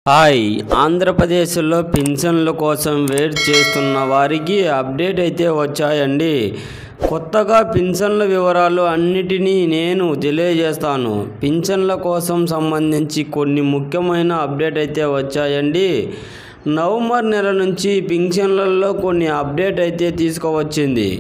hi ఆంధ్రప్రదేశ్లో పింఛన్ల కోసం వెయిట్ చేస్తున్న వారికి అప్డేట్ అయితే వచ్చాయండి కొత్తగా పింఛన్ల వివరాలు అన్నిటినీ నేను తెలియజేస్తాను పింఛన్ల కోసం సంబంధించి కొన్ని ముఖ్యమైన అప్డేట్ అయితే వచ్చాయండి నవంబర్ నెల నుంచి పింఛన్లలో కొన్ని అప్డేట్ అయితే తీసుకువచ్చింది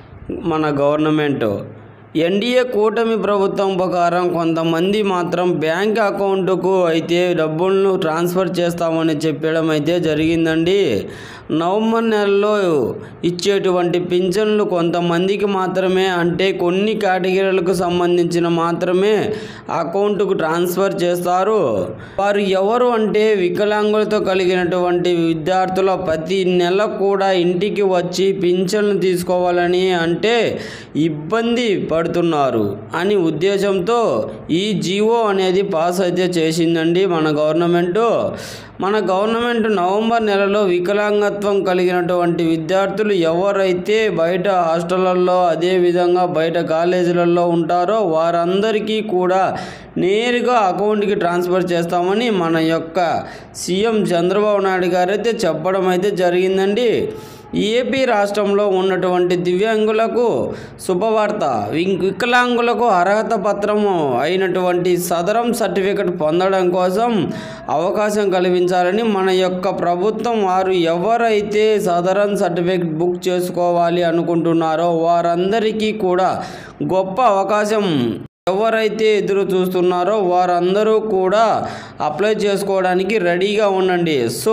మన గవర్నమెంట్ ఎన్డీఏ కూటమి ప్రభుత్వం ప్రకారం కొంతమంది మాత్రం బ్యాంక్ అకౌంట్కు అయితే డబ్బులను ట్రాన్స్ఫర్ చేస్తామని చెప్పడం అయితే జరిగిందండి నవంబర్ నెలలో ఇచ్చేటువంటి పింఛన్లు కొంతమందికి మాత్రమే అంటే కొన్ని కేటగిరీలకు సంబంధించిన మాత్రమే అకౌంట్కు ట్రాన్స్ఫర్ చేస్తారు వారు ఎవరు అంటే వికలాంగులతో కలిగినటువంటి విద్యార్థుల ప్రతి నెల కూడా ఇంటికి వచ్చి పింఛన్లు తీసుకోవాలని అంటే ఇబ్బంది పడుతున్నారు అని ఉద్దేశంతో ఈ జీవో అనేది పాస్ అయితే చేసిందండి మన గవర్నమెంటు మన గవర్నమెంట్ నవంబర్ నెలలో వికలాంగత్వం కలిగినటువంటి విద్యార్థులు ఎవరైతే బయట హాస్టళ్లలో అదేవిధంగా బయట కాలేజీలలో ఉంటారో వారందరికీ కూడా నేరుగా అకౌంట్కి ట్రాన్స్ఫర్ చేస్తామని మన యొక్క సీఎం చంద్రబాబు నాయుడు గారు అయితే చెప్పడం అయితే జరిగిందండి ఏపీ రాష్ట్రంలో ఉన్నటువంటి దివ్యాంగులకు శుభవార్త వి- వికలాంగులకు అర్హత పత్రము అయినటువంటి సదరం సర్టిఫికెట్ పొందడం కోసం అవకాశం కల్పించాలని మన యొక్క ప్రభుత్వం వారు ఎవరైతే సదరన్ సర్టిఫికెట్ బుక్ చేసుకోవాలి అనుకుంటున్నారో వారందరికీ కూడా గొప్ప అవకాశం ఎవరైతే ఎదురు చూస్తున్నారో వారందరూ కూడా అప్లై చేసుకోవడానికి రెడీగా ఉండండి సో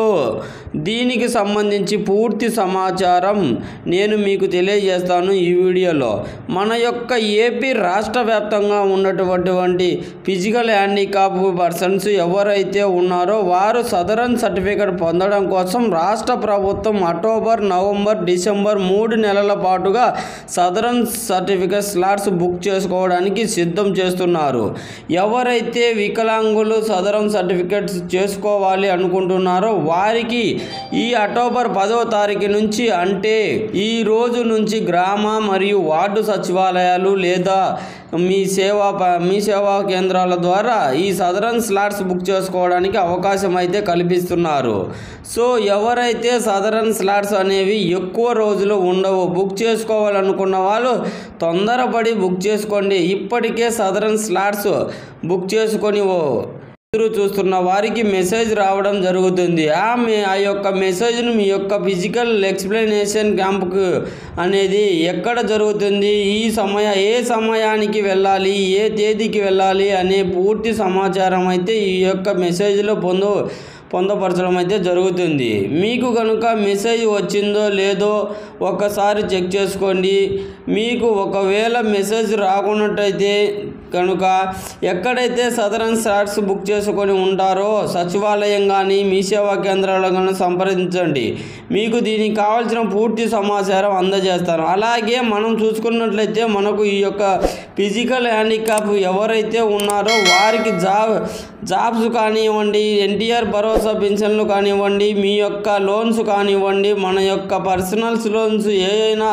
దీనికి సంబంధించి పూర్తి సమాచారం నేను మీకు తెలియజేస్తాను ఈ వీడియోలో మన యొక్క ఏపీ రాష్ట్ర వ్యాప్తంగా ఉన్నటువంటి ఫిజికల్ హ్యాండిక్యాప్ పర్సన్స్ ఎవరైతే ఉన్నారో వారు సదరన్ సర్టిఫికేట్ పొందడం కోసం రాష్ట్ర ప్రభుత్వం అక్టోబర్ నవంబర్ డిసెంబర్ మూడు నెలల పాటుగా సదరన్ సర్టిఫికేట్ స్లాట్స్ బుక్ చేసుకోవడానికి సిద్ధం చేస్తున్నారు ఎవరైతే వికలాంగులు సదరం సర్టిఫికేట్స్ చేసుకోవాలి అనుకుంటున్నారో వారికి ఈ అక్టోబర్ పదవ తారీఖు నుంచి అంటే ఈ రోజు నుంచి గ్రామ మరియు వార్డు సచివాలయాలు లేదా మీ సేవా ప- మీ సేవా కేంద్రాల ద్వారా ఈ సదరన్ స్లాట్స్ బుక్ చేసుకోవడానికి అవకాశం అయితే కల్పిస్తున్నారు సో ఎవరైతే సదరన్ స్లాట్స్ అనేవి ఎక్కువ రోజులు ఉండవు బుక్ చేసుకోవాలనుకున్న వాళ్ళు తొందరపడి బుక్ చేసుకోండి ఇప్పటికే సదరన్ స్లాట్స్ బుక్ చేసుకొని ఓ ఎదురు చూస్తున్న వారికి మెసేజ్ రావడం జరుగుతుంది ఆ మీ ఆ యొక్క మెసేజ్ను మీ యొక్క ఫిజికల్ ఎక్స్ప్లెనేషన్ క్యాంప్కు అనేది ఎక్కడ జరుగుతుంది ఈ సమయ ఏ సమయానికి వెళ్ళాలి ఏ తేదీకి వెళ్ళాలి అనే పూర్తి సమాచారం అయితే ఈ యొక్క మెసేజ్లో పొందు పొందపరచడం అయితే జరుగుతుంది మీకు కనుక మెసేజ్ వచ్చిందో లేదో ఒకసారి చెక్ చేసుకోండి మీకు ఒకవేళ మెసేజ్ రాకున్నట్టయితే కనుక ఎక్కడైతే సదరన్ స్లాట్స్ బుక్ చేసుకొని ఉంటారో సచివాలయం కానీ మీ సేవా కేంద్రాలు కానీ సంప్రదించండి మీకు దీనికి కావాల్సిన పూర్తి సమాచారం అందజేస్తాను అలాగే మనం చూసుకున్నట్లయితే మనకు ఈ యొక్క ఫిజికల్ హ్యాండిక్యాప్ ఎవరైతే ఉన్నారో వారికి జాబ్ జాబ్స్ కానివ్వండి ఎన్టీఆర్ భరోసా పెన్షన్లు కానివ్వండి మీ యొక్క లోన్స్ కానివ్వండి మన యొక్క పర్సనల్స్ లోన్స్ ఏవైనా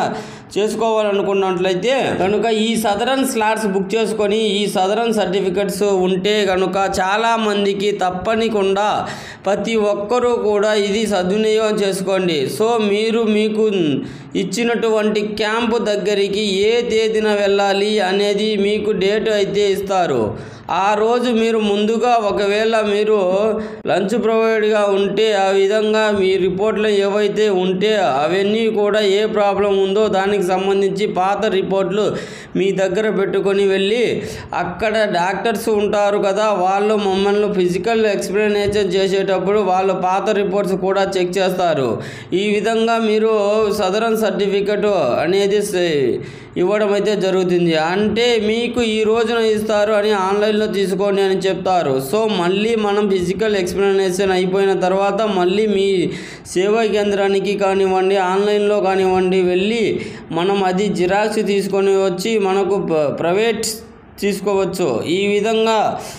చేసుకోవాలనుకున్నట్లయితే కనుక ఈ సదరన్ స్లాట్స్ బుక్ చేసుకొని ఈ సదరన్ సర్టిఫికెట్స్ ఉంటే కనుక చాలా మందికి తప్పనికుండా ప్రతి ఒక్కరూ కూడా ఇది సద్వినియోగం చేసుకోండి సో మీరు మీకు ఇచ్చినటువంటి క్యాంపు దగ్గరికి ఏ తేదీన వెళ్ళాలి అనేది మీకు డేట్ అయితే ఇస్తారు ఆ రోజు మీరు ముందుగా ఒకవేళ మీరు లంచ్ ప్రొవైడ్గా ఉంటే ఆ విధంగా మీ రిపోర్ట్లు ఏవైతే ఉంటే అవన్నీ కూడా ఏ ప్రాబ్లం ఉందో దానికి సంబంధించి పాత రిపోర్ట్లు మీ దగ్గర పెట్టుకొని వెళ్ళి అక్కడ డాక్టర్స్ ఉంటారు కదా వాళ్ళు మమ్మల్ని ఫిజికల్ ఎక్స్ప్లెనేషన్ చేసేటప్పుడు వాళ్ళు పాత రిపోర్ట్స్ కూడా చెక్ చేస్తారు ఈ విధంగా మీరు సదరన్ సర్టిఫికెట్ అనేది సే- ఇవ్వడం అయితే జరుగుతుంది అంటే మీకు ఈ రోజున ఇస్తారు అని ఆన్లైన్లో తీసుకోండి అని చెప్తారు సో మళ్ళీ మనం ఫిజికల్ ఎక్స్ప్లెనేషన్ అయిపోయిన తర్వాత మళ్ళీ మీ సేవా కేంద్రానికి కానివ్వండి ఆన్లైన్లో కానివ్వండి వెళ్ళి మనం అది జిరాక్స్ తీసుకొని వచ్చి మనకు ప- ప్రైవేట్ తీసుకోవచ్చు ఈ విధంగా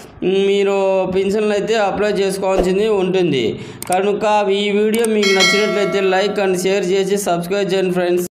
మీరు పెన్షన్లు అయితే అప్లై చేసుకోవాల్సింది ఉంటుంది కనుక ఈ వీడియో మీకు నచ్చినట్లయితే లైక్ అండ్ షేర్ చేసి సబ్స్క్రైబ్ చేయండి ఫ్రెండ్స్